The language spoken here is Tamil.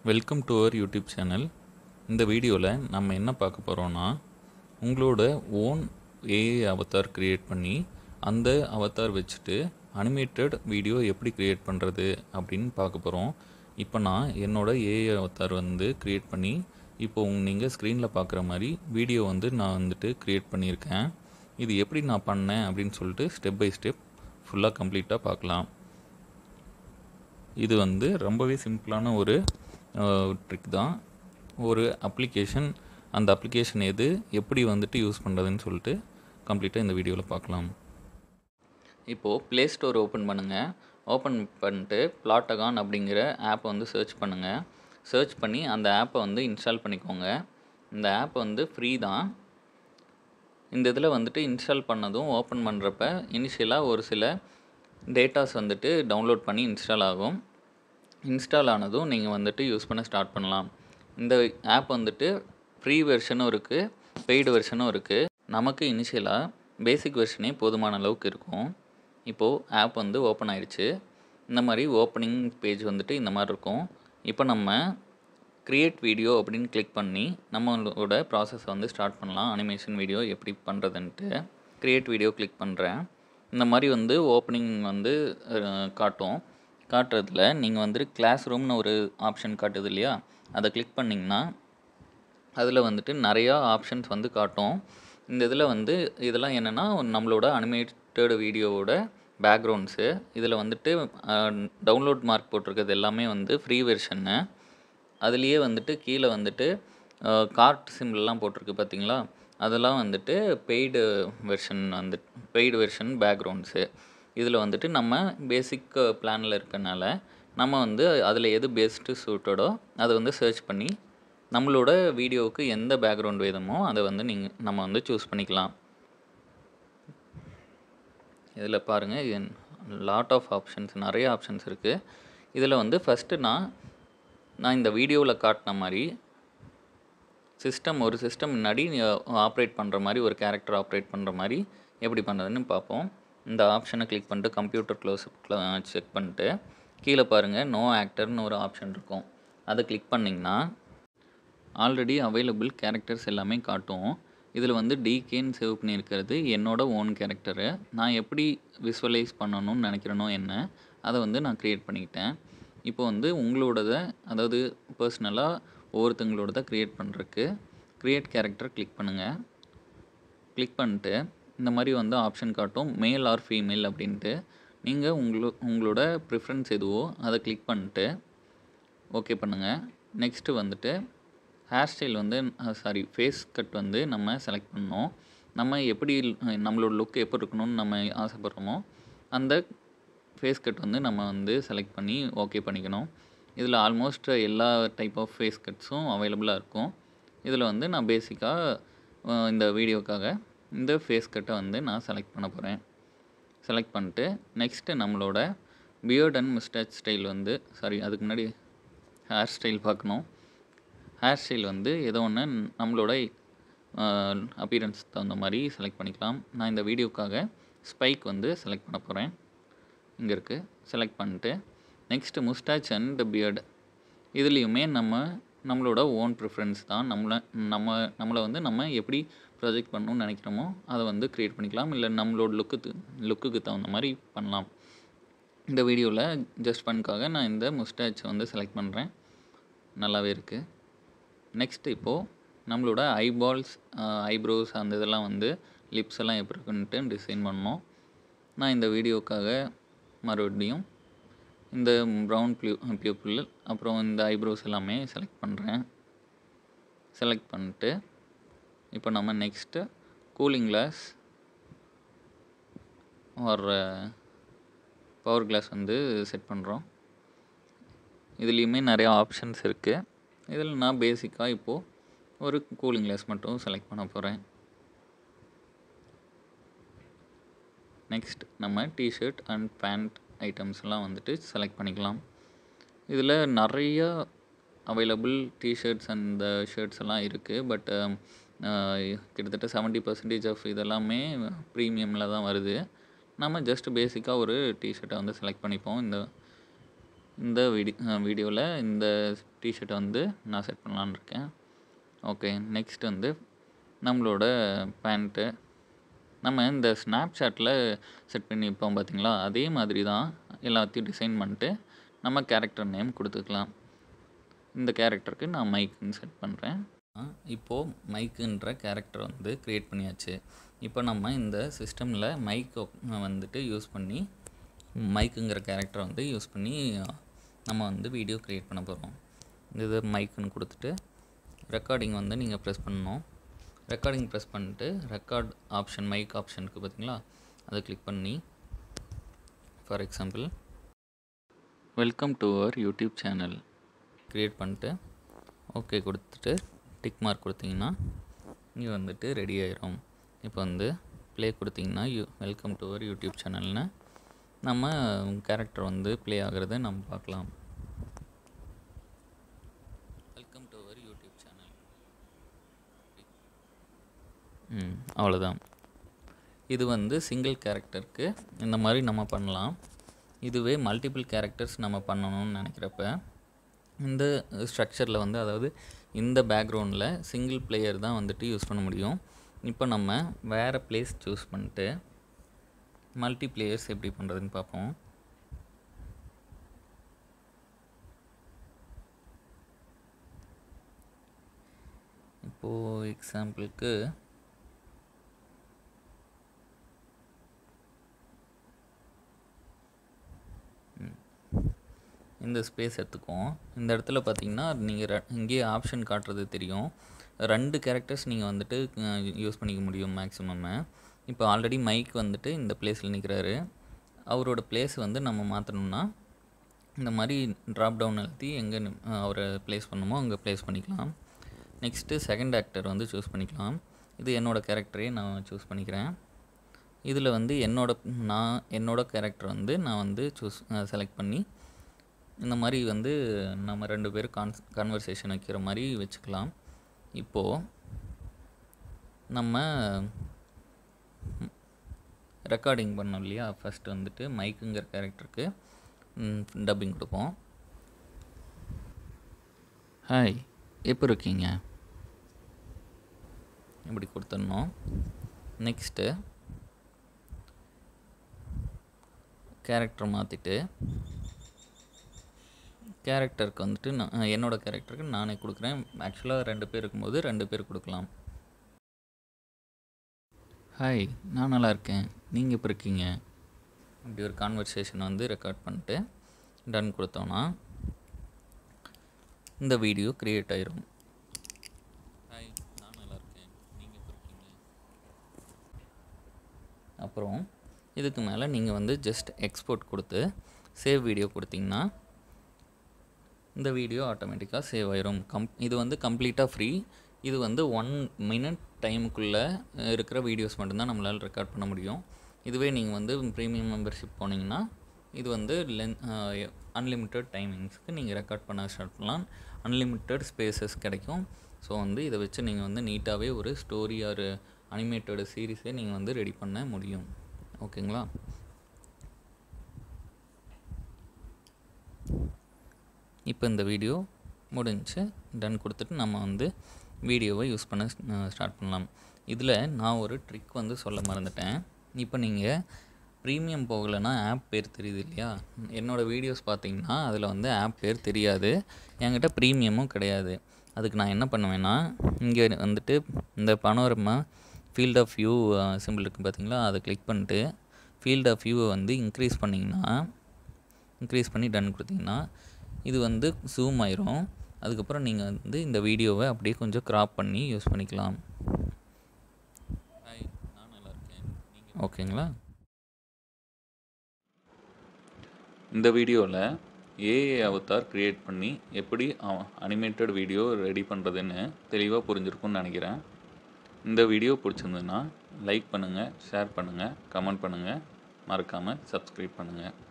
welcome to our YouTube channel இந்த வீடியோவில் நம்ம என்ன பார்க்க போகிறோன்னா உங்களோட ஓன் ஏஐ அவதார் க்ரியேட் பண்ணி அந்த அவதார் வச்சுட்டு அனிமேட்டட் வீடியோ எப்படி க்ரியேட் பண்ணுறது அப்படின்னு பார்க்க போகிறோம் இப்போ நான் என்னோட ஏஐ அவதார் வந்து க்ரியேட் பண்ணி இப்போ நீங்கள் ஸ்க்ரீனில் பார்க்குற மாதிரி வீடியோ வந்து நான் வந்துட்டு க்ரியேட் பண்ணியிருக்கேன் இது எப்படி நான் பண்ணேன் அப்படின்னு சொல்லிட்டு ஸ்டெப் பை ஸ்டெப் ஃபுல்லாக கம்ப்ளீட்டாக பார்க்கலாம் இது வந்து ரொம்பவே சிம்பிளான ஒரு ட்ரிக் தான் ஒரு அப்ளிகேஷன் அந்த அப்ளிகேஷன் எது எப்படி வந்துட்டு யூஸ் பண்ணுறதுன்னு சொல்லிட்டு கம்ப்ளீட்டாக இந்த வீடியோவில் பார்க்கலாம் இப்போது ப்ளே ஸ்டோர் ஓப்பன் பண்ணுங்கள் ஓப்பன் பண்ணிட்டு பிளாட்டகான் அப்படிங்கிற ஆப்பை வந்து சர்ச் பண்ணுங்கள் சர்ச் பண்ணி அந்த ஆப்பை வந்து இன்ஸ்டால் பண்ணிக்கோங்க இந்த ஆப் வந்து ஃப்ரீ தான் இந்த இதில் வந்துட்டு இன்ஸ்டால் பண்ணதும் ஓப்பன் பண்ணுறப்ப இனிஷியலாக ஒரு சில டேட்டாஸ் வந்துட்டு டவுன்லோட் பண்ணி இன்ஸ்டால் ஆகும் இன்ஸ்டால் ஆனதும் நீங்கள் வந்துட்டு யூஸ் பண்ண ஸ்டார்ட் பண்ணலாம் இந்த ஆப் வந்துட்டு ஃப்ரீ வெர்ஷனும் இருக்குது பெய்டு வெர்ஷனும் இருக்குது நமக்கு இனிஷியலாக பேசிக் வெர்ஷனே போதுமான அளவுக்கு இருக்கும் இப்போது ஆப் வந்து ஓப்பன் ஆயிடுச்சு இந்த மாதிரி ஓப்பனிங் பேஜ் வந்துட்டு இந்த மாதிரி இருக்கும் இப்போ நம்ம க்ரியேட் வீடியோ அப்படின்னு கிளிக் பண்ணி நம்மளோட ப்ராசஸை வந்து ஸ்டார்ட் பண்ணலாம் அனிமேஷன் வீடியோ எப்படி பண்ணுறதுன்ட்டு க்ரியேட் வீடியோ கிளிக் பண்ணுறேன் இந்த மாதிரி வந்து ஓப்பனிங் வந்து காட்டும் காட்டுறதுல நீங்கள் வந்துட்டு கிளாஸ் ரூம்னு ஒரு ஆப்ஷன் காட்டுது இல்லையா அதை கிளிக் பண்ணிங்கன்னா அதில் வந்துட்டு நிறையா ஆப்ஷன்ஸ் வந்து காட்டும் இந்த இதில் வந்து இதெல்லாம் என்னென்னா நம்மளோட அனிமேட்டட் வீடியோவோட பேக்ரவுண்ட்ஸு இதில் வந்துட்டு டவுன்லோட் மார்க் போட்டிருக்கிறது எல்லாமே வந்து ஃப்ரீ வெர்ஷன்னு அதுலேயே வந்துட்டு கீழே வந்துட்டு கார்ட் சிம்பிள்லாம் போட்டிருக்கு பார்த்தீங்களா அதெல்லாம் வந்துட்டு பெய்டு வெர்ஷன் வந்து பெய்டு வெர்ஷன் பேக்ரவுண்ட்ஸு இதில் வந்துட்டு நம்ம பேசிக் பிளானில் இருக்கனால நம்ம வந்து அதில் எது பெஸ்ட்டு சூட்டடோ அதை வந்து சர்ச் பண்ணி நம்மளோட வீடியோவுக்கு எந்த பேக்ரவுண்ட் வேணுமோ அதை வந்து நீங்கள் நம்ம வந்து சூஸ் பண்ணிக்கலாம் இதில் பாருங்கள் லாட் ஆஃப் ஆப்ஷன்ஸ் நிறைய ஆப்ஷன்ஸ் இருக்குது இதில் வந்து ஃபஸ்ட்டு நான் நான் இந்த வீடியோவில் காட்டின மாதிரி சிஸ்டம் ஒரு சிஸ்டம் முன்னாடி ஆப்ரேட் பண்ணுற மாதிரி ஒரு கேரக்டர் ஆப்ரேட் பண்ணுற மாதிரி எப்படி பண்ணுறதுன்னு பார்ப்போம் இந்த ஆப்ஷனை கிளிக் பண்ணிட்டு கம்ப்யூட்டர் க்ளோஸ் செக் பண்ணிட்டு கீழே பாருங்கள் நோ ஆக்டர்னு ஒரு ஆப்ஷன் இருக்கும் அதை கிளிக் பண்ணிங்கன்னா ஆல்ரெடி அவைலபிள் கேரக்டர்ஸ் எல்லாமே காட்டும் இதில் வந்து டிகேன்னு சேவ் பண்ணியிருக்கிறது என்னோடய ஓன் கேரக்டரு நான் எப்படி விஸ்வலைஸ் பண்ணணும்னு நினைக்கிறேனோ என்ன அதை வந்து நான் க்ரியேட் பண்ணிக்கிட்டேன் இப்போ வந்து உங்களோடதை அதாவது பர்சனலாக ஒவ்வொருத்தங்களோடதை க்ரியேட் பண்ணுறதுக்கு க்ரியேட் கேரக்டர் கிளிக் பண்ணுங்கள் கிளிக் பண்ணிட்டு இந்த மாதிரி வந்து ஆப்ஷன் காட்டும் மேல் ஆர் ஃபீமேல் அப்படின்ட்டு நீங்கள் உங்களோ உங்களோட ப்ரிஃபரன்ஸ் எதுவோ அதை கிளிக் பண்ணிட்டு ஓகே பண்ணுங்கள் நெக்ஸ்ட்டு வந்துட்டு ஹேர் ஸ்டைல் வந்து சாரி ஃபேஸ் கட் வந்து நம்ம செலக்ட் பண்ணோம் நம்ம எப்படி நம்மளோட லுக் எப்படி இருக்கணும்னு நம்ம ஆசைப்பட்றோமோ அந்த ஃபேஸ் கட் வந்து நம்ம வந்து செலக்ட் பண்ணி ஓகே பண்ணிக்கணும் இதில் ஆல்மோஸ்ட் எல்லா டைப் ஆஃப் ஃபேஸ் கட்ஸும் அவைலபிளாக இருக்கும் இதில் வந்து நான் பேசிக்காக இந்த வீடியோக்காக இந்த ஃபேஸ் கட்டை வந்து நான் செலக்ட் பண்ண போகிறேன் செலக்ட் பண்ணிட்டு நெக்ஸ்ட்டு நம்மளோட பியர்ட் அண்ட் மிஸ்டாச் ஸ்டைல் வந்து சாரி அதுக்கு முன்னாடி ஹேர் ஸ்டைல் பார்க்கணும் ஹேர் ஸ்டைல் வந்து ஏதோ ஒன்று நம்மளோட அப்பீரன்ஸ் தகுந்த மாதிரி செலக்ட் பண்ணிக்கலாம் நான் இந்த வீடியோக்காக ஸ்பைக் வந்து செலக்ட் பண்ண போகிறேன் இங்கே இருக்குது செலக்ட் பண்ணிட்டு நெக்ஸ்ட்டு முஸ்டாச் அண்ட் பியர்டு இதுலேயுமே நம்ம நம்மளோட ஓன் ப்ரிஃபரன்ஸ் தான் நம்மளை நம்ம நம்மளை வந்து நம்ம எப்படி ப்ரொஜெக்ட் பண்ணணும்னு நினைக்கிறோமோ அதை வந்து க்ரியேட் பண்ணிக்கலாம் இல்லை நம்மளோட லுக்கு லுக்குக்கு தகுந்த மாதிரி பண்ணலாம் இந்த வீடியோவில் ஜஸ்ட் பண்ணுக்காக நான் இந்த முஸ்டாச்சை வந்து செலக்ட் பண்ணுறேன் நல்லாவே இருக்குது நெக்ஸ்ட் இப்போது நம்மளோட ஐபால்ஸ் ஐப்ரோஸ் அந்த இதெல்லாம் வந்து லிப்ஸ் எல்லாம் எப்படி இருக்குன்ட்டு டிசைன் பண்ணோம் நான் இந்த வீடியோக்காக மறுபடியும் இந்த ப்ரௌன் ப்ளூ பியூப்பிள் அப்புறம் இந்த ஐப்ரோஸ் எல்லாமே செலக்ட் பண்ணுறேன் செலக்ட் பண்ணிட்டு இப்போ நம்ம நெக்ஸ்ட்டு கூலிங் கிளாஸ் ஒரு பவர் கிளாஸ் வந்து செட் பண்ணுறோம் இதுலேயுமே நிறையா ஆப்ஷன்ஸ் இருக்குது இதில் நான் பேசிக்காக இப்போது ஒரு கூலிங் கிளாஸ் மட்டும் செலக்ட் பண்ண போகிறேன் நெக்ஸ்ட் நம்ம டிஷர்ட் அண்ட் பேண்ட் ஐட்டம்ஸ்லாம் வந்துட்டு செலக்ட் பண்ணிக்கலாம் இதில் நிறைய அவைலபிள் டிஷர்ட்ஸ் அண்ட் ஷர்ட்ஸ் எல்லாம் இருக்குது பட் கிட்டத்தட்ட செவன்ட்டி பர்சன்டேஜ் ஆஃப் இதெல்லாமே ப்ரீமியமில் தான் வருது நம்ம ஜஸ்ட் பேசிக்காக ஒரு டிஷர்ட்டை வந்து செலக்ட் பண்ணிப்போம் இந்த இந்த வீடியோ வீடியோவில் இந்த டிஷர்ட்டை வந்து நான் செட் பண்ணலான்னு இருக்கேன் ஓகே நெக்ஸ்ட் வந்து நம்மளோட பேண்ட்டு நம்ம இந்த ஸ்னாப்சாட்டில் செட் பண்ணியிருப்போம் பார்த்தீங்களா அதே மாதிரி தான் எல்லாத்தையும் டிசைன் பண்ணிட்டு நம்ம கேரக்டர் நேம் கொடுத்துக்கலாம் இந்த கேரக்டருக்கு நான் மைக்குன்னு செட் பண்ணுறேன் இப்போது மைக்குன்ற கேரக்டர் வந்து க்ரியேட் பண்ணியாச்சு இப்போ நம்ம இந்த சிஸ்டமில் மைக் வந்துட்டு யூஸ் பண்ணி மைக்குங்கிற கேரக்டரை வந்து யூஸ் பண்ணி நம்ம வந்து வீடியோ க்ரியேட் பண்ண போகிறோம் இது மைக்குன்னு கொடுத்துட்டு ரெக்கார்டிங் வந்து நீங்கள் ப்ரெஸ் பண்ணணும் ரெக்கார்டிங் ப்ரெஸ் பண்ணிட்டு ரெக்கார்ட் ஆப்ஷன் மைக் ஆப்ஷனுக்கு பார்த்தீங்களா அதை கிளிக் பண்ணி for example welcome to our YouTube channel create பண்ணிட்டு ஓகே கொடுத்துட்டு டிக் மார்க் கொடுத்தீங்கன்னா இது வந்துட்டு ரெடி ஆயிரும் இப்போ வந்து ப்ளே கொடுத்தீங்கன்னா you welcome to our YouTube சேனல்னு நம்ம கேரக்டர் வந்து ப்ளே ஆகிறத நம்ம பார்க்கலாம் welcome to our YouTube channel ம் அவ்வளோதான் இது வந்து சிங்கிள் கேரக்டருக்கு இந்த மாதிரி நம்ம பண்ணலாம் இதுவே மல்டிபிள் கேரக்டர்ஸ் நம்ம பண்ணணும்னு நினைக்கிறப்ப இந்த ஸ்ட்ரக்சரில் வந்து அதாவது இந்த பேக்ரவுண்டில் சிங்கிள் பிளேயர் தான் வந்துட்டு யூஸ் பண்ண முடியும் இப்போ நம்ம வேறு பிளேஸ் சூஸ் பண்ணிட்டு மல்டி பிளேயர்ஸ் எப்படி பண்ணுறதுன்னு பார்ப்போம் இப்போது எக்ஸாம்பிளுக்கு இந்த ஸ்பேஸ் எடுத்துக்குவோம் இந்த இடத்துல பார்த்தீங்கன்னா நீங்கள் ரெ இங்கேயே ஆப்ஷன் காட்டுறது தெரியும் ரெண்டு கேரக்டர்ஸ் நீங்கள் வந்துட்டு யூஸ் பண்ணிக்க முடியும் மேக்ஸிமம்மு இப்போ ஆல்ரெடி மைக் வந்துட்டு இந்த பிளேஸில் நிற்கிறாரு அவரோட பிளேஸ் வந்து நம்ம மாற்றணும்னா இந்த மாதிரி ட்ராப் டவுன் அழுத்தி எங்கே அவரை ப்ளேஸ் பண்ணுமோ அங்கே ப்ளேஸ் பண்ணிக்கலாம் நெக்ஸ்ட்டு செகண்ட் ஆக்டர் வந்து சூஸ் பண்ணிக்கலாம் இது என்னோடய கேரக்டரே நான் சூஸ் பண்ணிக்கிறேன் இதில் வந்து என்னோட நான் என்னோடய கேரக்டர் வந்து நான் வந்து சூஸ் செலக்ட் பண்ணி இந்த மாதிரி வந்து நம்ம ரெண்டு பேரும் கான் கான்வர்சேஷன் வைக்கிற மாதிரி வச்சுக்கலாம் இப்போது நம்ம ரெக்கார்டிங் பண்ணோம் இல்லையா ஃபஸ்ட்டு வந்துட்டு மைக்குங்கிற கேரக்டருக்கு டப்பிங் கொடுப்போம் ஹாய் எப்போ இருக்கீங்க இப்படி கொடுத்துடணும் நெக்ஸ்ட்டு கேரக்டர் மாற்றிட்டு கேரக்டருக்கு வந்துட்டு நான் என்னோடய கேரக்டருக்கு நானே கொடுக்குறேன் ஆக்சுவலாக ரெண்டு பேர் இருக்கும்போது ரெண்டு பேர் கொடுக்கலாம் ஹாய் நான் நல்லா இருக்கேன் நீங்கள் இப்போ இருக்கீங்க இப்படி ஒரு கான்வர்சேஷன் வந்து ரெக்கார்ட் பண்ணிட்டு டன் கொடுத்தோன்னா இந்த வீடியோ க்ரியேட் ஆயிரும் ஹாய் நான் நல்லா இருக்கேன் நீங்கள் இப்போ இருக்கீங்க அப்புறம் இதுக்கு மேலே நீங்கள் வந்து ஜஸ்ட் எக்ஸ்போர்ட் கொடுத்து சேவ் வீடியோ கொடுத்தீங்கன்னா இந்த வீடியோ ஆட்டோமேட்டிக்காக சேவ் ஆயிரும் கம் இது வந்து கம்ப்ளீட்டாக ஃப்ரீ இது வந்து ஒன் மினிட் டைமுக்குள்ளே இருக்கிற வீடியோஸ் மட்டும்தான் நம்மளால் ரெக்கார்ட் பண்ண முடியும் இதுவே நீங்கள் வந்து ப்ரீமியம் மெம்பர்ஷிப் போனீங்கன்னா இது வந்து லென் அன்லிமிட்டெட் டைமிங்ஸ்க்கு நீங்கள் ரெக்கார்ட் பண்ண ஸ்டார்ட் பண்ணலாம் அன்லிமிட்டெட் ஸ்பேசஸ் கிடைக்கும் ஸோ வந்து இதை வச்சு நீங்கள் வந்து நீட்டாகவே ஒரு ஸ்டோரி ஒரு அனிமேட்டட் சீரீஸே நீங்கள் வந்து ரெடி பண்ண முடியும் ஓகேங்களா இப்போ இந்த வீடியோ முடிஞ்சு டன் கொடுத்துட்டு நம்ம வந்து வீடியோவை யூஸ் பண்ண ஸ்டார்ட் பண்ணலாம் இதில் நான் ஒரு ட்ரிக் வந்து சொல்ல மறந்துட்டேன் இப்போ நீங்கள் ப்ரீமியம் போகலைன்னா ஆப் பேர் தெரியுது இல்லையா என்னோடய வீடியோஸ் பார்த்தீங்கன்னா அதில் வந்து ஆப் பேர் தெரியாது என்கிட்ட ப்ரீமியமும் கிடையாது அதுக்கு நான் என்ன பண்ணுவேன்னா இங்கே வந்துட்டு இந்த panorama field of view simple இருக்குது பார்த்தீங்களா அதை கிளிக் பண்ணிட்டு ஃபீல்ட் ஆஃப் வியூவை வந்து இன்க்ரீஸ் பண்ணிங்கன்னா இன்க்ரீஸ் பண்ணி டன் கொடுத்தீங்கன்னா இது வந்து ஜூம் ஆயிரும் அதுக்கப்புறம் நீங்கள் வந்து இந்த வீடியோவை அப்படியே கொஞ்சம் க்ராப் பண்ணி யூஸ் பண்ணிக்கலாம் ஓகேங்களா இந்த வீடியோவில் ஏஏ அவதார் க்ரியேட் பண்ணி எப்படி அனிமேட்டட் வீடியோ ரெடி பண்ணுறதுன்னு தெளிவாக புரிஞ்சிருக்கும்னு நினைக்கிறேன் இந்த வீடியோ பிடிச்சிருந்ததுன்னா லைக் பண்ணுங்கள் ஷேர் பண்ணுங்கள் கமெண்ட் பண்ணுங்கள் மறக்காமல் சப்ஸ்கிரைப் பண்ணுங்கள்